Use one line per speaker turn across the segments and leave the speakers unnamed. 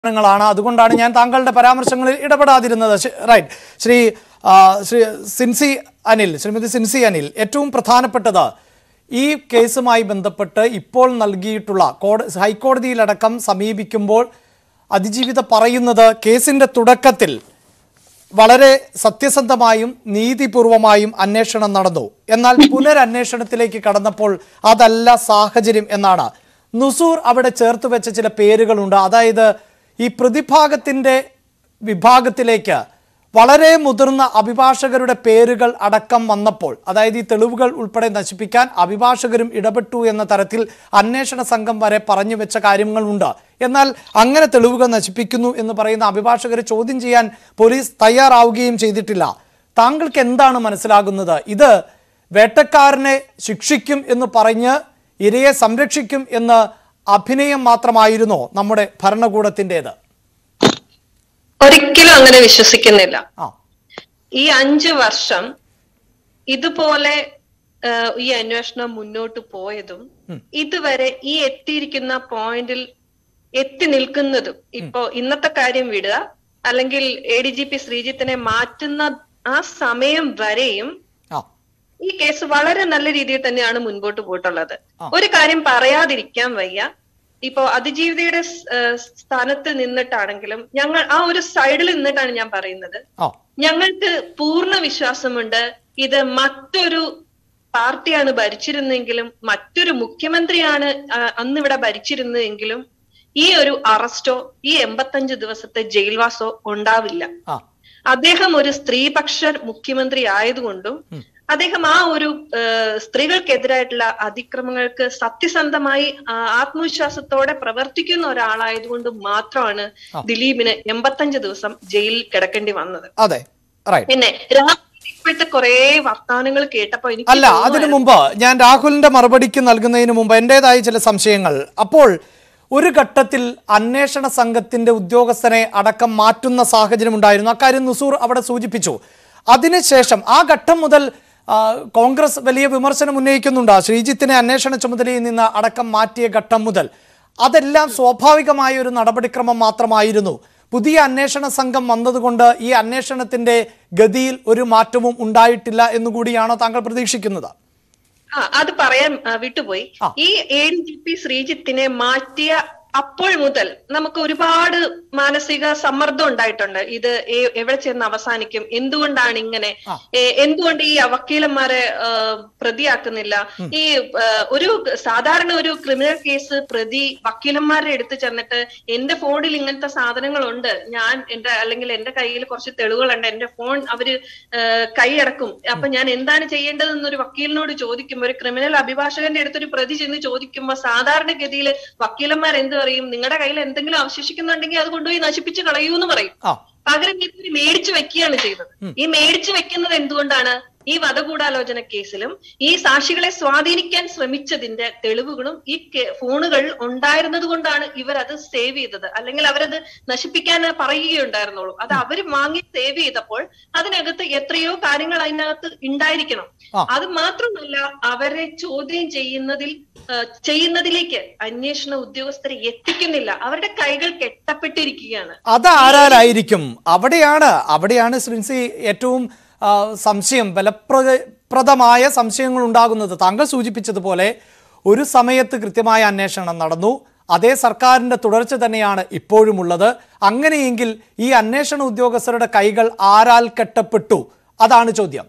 ങ്ങളാണ് അതുകൊണ്ടാണ് ഞാൻ താങ്കളുടെ പരാമർശങ്ങളിൽ ഇടപെടാതിരുന്നത് ശ- റൈറ്റ് ശ്രീ ആ, ശ്രീ സിൻസി അനിൽ ശ്രീമതി സിൻസി അനിൽ ഏറ്റവും പ്രധാനപ്പെട്ടത് ഈ കേസുമായി ബന്ധപ്പെട്ട് ഇപ്പോൾ നൽകിയിട്ടുള്ള കോട ഹൈക്കോടതിയിലടക്കം സമീപിക്കുമ്പോൾ അതിജീവിത പറയുന്നത് കേസിന്റെ തുടക്കത്തിൽ വളരെ സത്യസന്ധമായും നീതിപൂർവമായും അന്വേഷണം നടന്നു എന്നാൽ പുനരന്വേഷണത്തിലേക്ക് കടന്നപ്പോൾ അതല്ല സാഹചര്യം എന്നാണ് നുസൂർ അവിടെ ചേർത്ത് വെച്ച ചില പേരുകളുണ്ട് അതായത് ഈ പ്രതിഭാഗത്തിന്റെ വിഭാഗത്തിലേക്ക് വളരെ മുതിർന്ന അഭിഭാഷകരുടെ പേരുകൾ അടക്കം വന്നപ്പോൾ അതായത് ഈ തെളിവുകൾ ഉൾപ്പെടെ നശിപ്പിക്കാൻ അഭിഭാഷകരും ഇടപെട്ടു എന്ന തരത്തിൽ അന്വേഷണ സംഘം വരെ പറഞ്ഞു വെച്ച കാര്യങ്ങളുണ്ട് എന്നാൽ അങ്ങനെ തെളിവുകൾ നശിപ്പിക്കുന്നു എന്ന് പറയുന്ന അഭിഭാഷകരെ ചോദ്യം ചെയ്യാൻ പോലീസ് തയ്യാറാവുകയും ചെയ്തിട്ടില്ല താങ്കൾക്ക് എന്താണ് മനസ്സിലാകുന്നത് ഇത് വേട്ടക്കാരനെ ശിക്ഷിക്കും എന്ന് പറഞ്ഞ് ഇരയെ സംരക്ഷിക്കും എന്ന് അഭിനയം മാത്രമായിരുന്നോ നമ്മുടെ ഭരണകൂടത്തിൻ്റെത്
ഒരിക്കലും അങ്ങനെ വിശ്വസിക്കുന്നില്ല
ആ
ഈ അഞ്ചു വർഷം ഇതുപോലെ ആ, ഈ അന്വേഷണം മുന്നോട്ട് പോയതും ഇതുവരെ ഈ എത്തിയിരിക്കുന്ന പോയിന്റിൽ എത്തി നിൽക്കുന്നതും ഇപ്പോ ഇന്നത്തെ കാര്യം വിടുക അല്ലെങ്കിൽ എ ഡി ജി പി ശ്രീജിത്തിനെ മാറ്റുന്ന ആ സമയം വരെയും
ആ
ഈ കേസ് വളരെ നല്ല രീതിയിൽ തന്നെയാണ് മുൻപോട്ട് പോയിട്ടുള്ളത്
ആ.
ഒരു കാര്യം പറയാതിരിക്കാൻ വയ്യ ഇപ്പോ അതിജീവിതയുടെ സ്- ഏഹ് സ്ഥാനത്ത് നിന്നിട്ടാണെങ്കിലും ഞങ്ങൾ ആ ഒരു സൈഡിൽ നിന്നിട്ടാണ് ഞാൻ പറയുന്നത്
ആ
ഞങ്ങൾക്ക് പൂർണ്ണ വിശ്വാസമുണ്ട് ഇത് മറ്റൊരു പാർട്ടിയാണ് ഭരിച്ചിരുന്നെങ്കിലും മറ്റൊരു മുഖ്യമന്ത്രിയാണ് ആ, അന്നിവിടെ ഭരിച്ചിരുന്നതെങ്കിലും ഈ ഒരു അറസ്റ്റോ ഈ എൺപത്തഞ്ച് ദിവസത്തെ ജയിൽവാസോ ഉണ്ടാവില്ല
ആ
അദ്ദേഹം ഒരു സ്ത്രീപക്ഷ മുഖ്യമന്ത്രി ആയതുകൊണ്ടും അദ്ദേഹം ആ ഒരു ഏഹ്, സ്ത്രീകൾക്കെതിരായിട്ടുള്ള അതിക്രമങ്ങൾക്ക് സത്യസന്ധമായി ആ, ആത്മവിശ്വാസത്തോടെ പ്രവർത്തിക്കുന്ന ഒരാളായതുകൊണ്ട് മാത്രമാണ് ദിലീപിന് എൺപത്തഞ്ച് ദിവസം ജയിലിൽ കിടക്കേണ്ടി വന്നത്
അതെ റൈറ്റ്
പിന്നെ രാഹുൽ ഇപ്പോഴത്തെ കുറെ വർത്തമാനങ്ങൾ കേട്ടപ്പോ എനിക്ക്
അല്ല അതിനു മുമ്പ് ഞാൻ രാഹുലിന്റെ മറുപടിക്ക് നൽകുന്നതിന് മുമ്പ് എന്റേതായ ചില സംശയങ്ങൾ അപ്പോൾ ഒരു ഘട്ടത്തിൽ അന്വേഷണ സംഘത്തിന്റെ ഉദ്യോഗസ്ഥനെ അടക്കം മാറ്റുന്ന സാഹചര്യം ഉണ്ടായിരുന്നു അക്കാര്യം നുസൂർ അവിടെ സൂചിപ്പിച്ചു അതിനുശേഷം ആ ഘട്ടം മുതൽ ആ, കോൺഗ്രസ് വലിയ വിമർശനം ഉന്നയിക്കുന്നുണ്ട് ശ്രീജിത്തിനെ അന്വേഷണ ചുമതലയിൽ നിന്ന് അടക്കം മാറ്റിയ ഘട്ടം മുതൽ അതെല്ലാം സ്വാഭാവികമായ ഒരു നടപടിക്രമം മാത്രമായിരുന്നു പുതിയ അന്വേഷണ സംഘം വന്നതുകൊണ്ട് ഈ അന്വേഷണത്തിന്റെ ഗതിയിൽ ഒരു മാറ്റവും ഉണ്ടായിട്ടില്ല എന്നുകൂടിയാണോ താങ്കൾ പ്രതീക്ഷിക്കുന്നത്
ആ അത് പറയാൻ ആ, വിട്ടുപോയി
ആ.
ഈ എ ഡി ജി പി ശ്രീജിത്തിനെ മാറ്റിയ അപ്പോൾ മുതൽ നമുക്ക് ഒരുപാട് മാനസിക സമ്മർദ്ദം ഉണ്ടായിട്ടുണ്ട് ഇത് എ- എവിടെ ചെന്ന് അവസാനിക്കും എന്തുകൊണ്ടാണ് ഇങ്ങനെ
ആ.
ഏ- എന്തുകൊണ്ട് ഈ വക്കീലന്മാരെ ആ, പ്രതിയാക്കുന്നില്ല ഈ ആ, ഒരു സാധാരണ ഒരു ക്രിമിനൽ കേസ് പ്രതി വക്കീലന്മാരെ എടുത്ത് ചെന്നിട്ട് എന്റെ ഫോണിൽ ഇങ്ങനത്തെ സാധനങ്ങളുണ്ട് ഞാൻ എന്റെ അല്ലെങ്കിൽ എന്റെ കയ്യിൽ കുറച്ച് തെളിവുകളുണ്ട് എന്റെ ഫോൺ അവര് ആ, കൈയടക്കും അപ്പൊ ഞാൻ എന്താണ് ചെയ്യേണ്ടതെന്ന് ഒരു വക്കീലിനോട് ചോദിക്കുമ്പോൾ ഒരു ക്രിമിനൽ അഭിഭാഷകന്റെ അടുത്തൊരു പ്രതി ചെന്ന് ചോദിക്കുമ്പോൾ സാധാരണഗതിയിൽ വക്കീലന്മാർ എന്ത് പറയും നിങ്ങളുടെ കയ്യിൽ എന്തെങ്കിലും അവശേഷിക്കുന്നുണ്ടെങ്കിൽ അത് കൊണ്ടുപോയി നശിപ്പിച്ച് കളയൂ എന്ന് പറയും
ആ
പകരം ഇത് മേടിച്ചു വെക്കുകയാണ് ചെയ്തത് ഈ മേടിച്ചു വെക്കുന്നത് എന്തുകൊണ്ടാണ് ഈ വധഗൂഢാലോചന കേസിലും ഈ സാക്ഷികളെ സ്വാധീനിക്കാൻ ശ്രമിച്ചതിന്റെ തെളിവുകളും ഈ കെ- ഫോണുകൾ ഉണ്ടായിരുന്നത് കൊണ്ടാണ് ഇവർ അത് സേവ് ചെയ്തത് അല്ലെങ്കിൽ അവരത് നശിപ്പിക്കാൻ പറയുകയുണ്ടായിരുന്നുള്ളൂ അത് അവർ വാങ്ങി സേവ് ചെയ്തപ്പോൾ അതിനകത്ത് എത്രയോ കാര്യങ്ങൾ അതിനകത്ത് ഉണ്ടായിരിക്കണം
ആ.
അത് മാത്രമല്ല അവരെ ചോദ്യം ചെയ്യുന്നതിൽ ആ, ചെയ്യുന്നതിലേക്ക് അന്വേഷണ ഉദ്യോഗസ്ഥരെ എത്തിക്കുന്നില്ല അവരുടെ കൈകൾ കെട്ടപ്പെട്ടിരിക്കുകയാണ്
അതാരാലായിരിക്കും അവിടെയാണ് അവിടെയാണ് ശ്രീൻസി ഏറ്റവും ആ, സംശയം ബലപ്രദമായ സംശയങ്ങൾ ഉണ്ടാകുന്നത് താങ്കൾ സൂചിപ്പിച്ചതുപോലെ ഒരു സമയത്ത് കൃത്യമായ അന്വേഷണം നടന്നു അതേ സർക്കാരിന്റെ തുടർച്ച തന്നെയാണ് ഇപ്പോഴുമുള്ളത് അങ്ങനെയെങ്കിൽ ഈ അന്വേഷണ ഉദ്യോഗസ്ഥരുടെ കൈകൾ ആരാൽ കെട്ടപ്പെട്ടു അതാണ് ചോദ്യം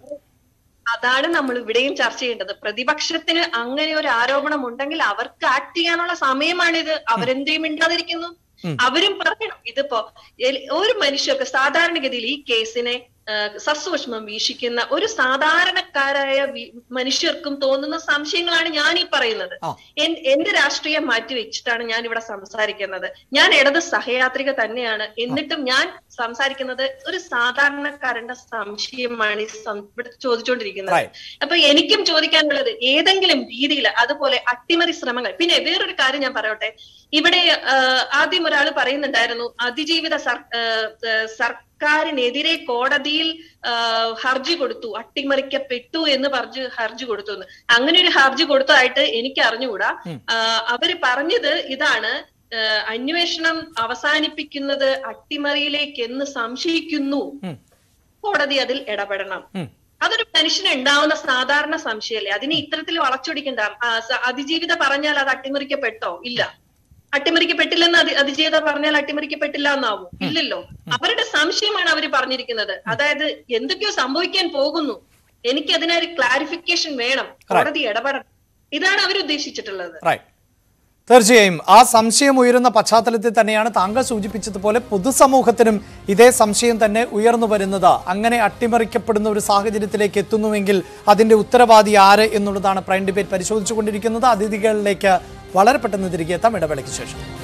അതാണ് നമ്മൾ ഇവിടെയും ചർച്ച ചെയ്യേണ്ടത് പ്രതിപക്ഷത്തിന് അങ്ങനെ ഒരു ആരോപണം ഉണ്ടെങ്കിൽ അവർക്ക് ആക്ട് ചെയ്യാനുള്ള സമയമാണിത് അവരെന്തെയും മിണ്ടാതിരിക്കുന്നു അവരും പറയണം ഇതിപ്പോ എൽ- ഒരു മനുഷ്യർക്ക് സാധാരണഗതിയിൽ ഈ കേസിനെ ആ, സസൂക്ഷ്മം വീക്ഷിക്കുന്ന ഒരു സാധാരണക്കാരായ വി- മനുഷ്യർക്കും തോന്നുന്ന സംശയങ്ങളാണ് ഞാൻ ഈ പറയുന്നത്
ആ.
എൻ- എന്റെ രാഷ്ട്രീയം മാറ്റി വെച്ചിട്ടാണ് ഞാൻ ഇവിടെ സംസാരിക്കുന്നത് ഞാൻ ഇടത് സഹയാത്രിക തന്നെയാണ് എന്നിട്ടും ഞാൻ സംസാരിക്കുന്നത് ഒരു സാധാരണക്കാരന്റെ സംശയമാണ് ഈ സം- ഇവിടെ ചോദിച്ചുകൊണ്ടിരിക്കുന്നത്
Right.
അപ്പൊ എനിക്കും ചോദിക്കാനുള്ളത് ഏതെങ്കിലും രീതിയിൽ അതുപോലെ അട്ടിമറി ശ്രമങ്ങൾ പിന്നെ വേറൊരു കാര്യം ഞാൻ പറയട്ടെ ഇവിടെ ആ, ആദ്യം ഒരാൾ പറയുന്നുണ്ടായിരുന്നു അതിജീവിത സർ ആ, ആ, സർക്കാരിനെതിരെ കോടതിയിൽ ആ, ഹർജി കൊടുത്തു അട്ടിമറിക്കപ്പെട്ടു എന്ന് പറഞ്ഞ് ഹർജി കൊടുത്തു എന്ന് അങ്ങനെ ഒരു ഹർജി കൊടുത്തതായിട്ട് എനിക്ക് അറിഞ്ഞുകൂടാ ആ, അവര് പറഞ്ഞത് ഇതാണ് ഏഹ്, അന്വേഷണം അവസാനിപ്പിക്കുന്നത് അട്ടിമറിയിലേക്ക് എന്ന് സംശയിക്കുന്നു
ഉം.
കോടതി അതിൽ ഇടപെടണം
ഉം.
അതൊരു മനുഷ്യന് ഉണ്ടാവുന്ന സാധാരണ സംശയമല്ലേ അതിനെ ഇത്തരത്തിൽ വളച്ചൊടിക്കണ്ട ആ, സ- അതിജീവിത പറഞ്ഞാൽ അത് അട്ടിമറിക്കപ്പെട്ടോ ഇല്ല അട്ടിമറിക്കപ്പെട്ടില്ലെന്ന് അതി അതിജീവിത പറഞ്ഞാൽ അട്ടിമറിക്കപ്പെട്ടില്ല എന്നാവും ഇല്ലല്ലോ അവരുടെ സംശയമാണ് അവർ പറഞ്ഞിരിക്കുന്നത് അതായത് എന്തൊക്കെയോ സംഭവിക്കാൻ പോകുന്നു എനിക്ക് അതിനൊരു ക്ലാരിഫിക്കേഷൻ വേണം കോടതി ഇടപെടണം ഇതാണ് അവർ ഉദ്ദേശിച്ചിട്ടുള്ളത്
റൈറ്റ് തീർച്ചയായും ആ സംശയം ഉയരുന്ന പശ്ചാത്തലത്തിൽ തന്നെയാണ് താങ്കൾ സൂചിപ്പിച്ചതുപോലെ പൊതുസമൂഹത്തിനും ഇതേ സംശയം തന്നെ ഉയർന്നു വരുന്നത് അങ്ങനെ അട്ടിമറിക്കപ്പെടുന്ന ഒരു സാഹചര്യത്തിലേക്ക് എത്തുന്നുവെങ്കിൽ അതിന്റെ ഉത്തരവാദി ആര് എന്നുള്ളതാണ് പ്രൈം ഡിബേറ്റ് പരിശോധിച്ചുകൊണ്ടിരിക്കുന്നത് അതിഥികളിലേക്ക് വളരെ പെട്ടെന്ന് തിരികെ എത്താം ഇടവേളയ്ക്ക് ശേഷം